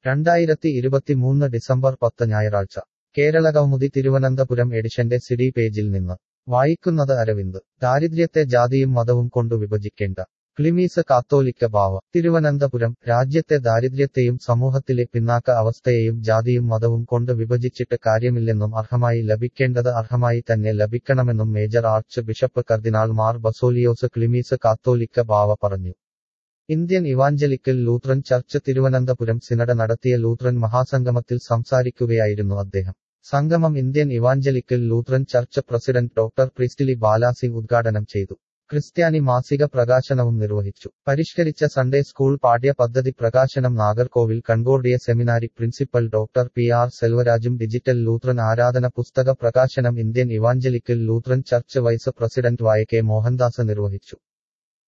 രണ്ടായിരത്തി ഇരുപത്തിമൂന്ന് ഡിസംബർ പത്ത് ഞായറാഴ്ച കേരളകൗമുദി തിരുവനന്തപുരം എഡിഷന്റെ സിഡി പേജിൽ നിന്ന് വായിക്കുന്നത് അരവിന്ദ് ദാരിദ്ര്യത്തെ ജാതിയും മതവും കൊണ്ടു വിഭജിക്കേണ്ട ക്ലിമീസ് കാത്തോലിക്ക ബാവ തിരുവനന്തപുരം രാജ്യത്തെ ദാരിദ്ര്യത്തെയും സമൂഹത്തിലെ പിന്നാക്ക അവസ്ഥയെയും ജാതിയും മതവും കൊണ്ട് വിഭജിച്ചിട്ട് കാര്യമില്ലെന്നും അർഹമായി ലഭിക്കേണ്ടത് അർഹമായി തന്നെ ലഭിക്കണമെന്നും major archbishop cardinal Mar Baselios Cleemis കാത്തോലിക്ക ബാവ പറഞ്ഞു Indian evangelical Lutheran church Thiruvananthapuram synod നടത്തിയ ലൂത്രൻ മഹാസംഗമത്തിൽ സംസാരിക്കുകയായിരുന്നു അദ്ദേഹം സംഗമം Indian evangelical Lutheran church president doctor Priestley Balasingh ഉദ്ഘാടനം ചെയ്തു ക്രിസ്ത്യാനി മാസിക പ്രകാശനവും നിർവഹിച്ചു പരിഷ്കരിച്ച സൺഡേ സ്കൂൾ പാഠ്യ പദ്ധതി പ്രകാശനം Nagercoil Concordia seminary principal doctor P R സെൽവരാജും ഡിജിറ്റൽ ലൂത്രൻ ആരാധന പുസ്തക പ്രകാശനം Indian evangelical Lutheran church vice president Y K Mohandas നിർവഹിച്ചു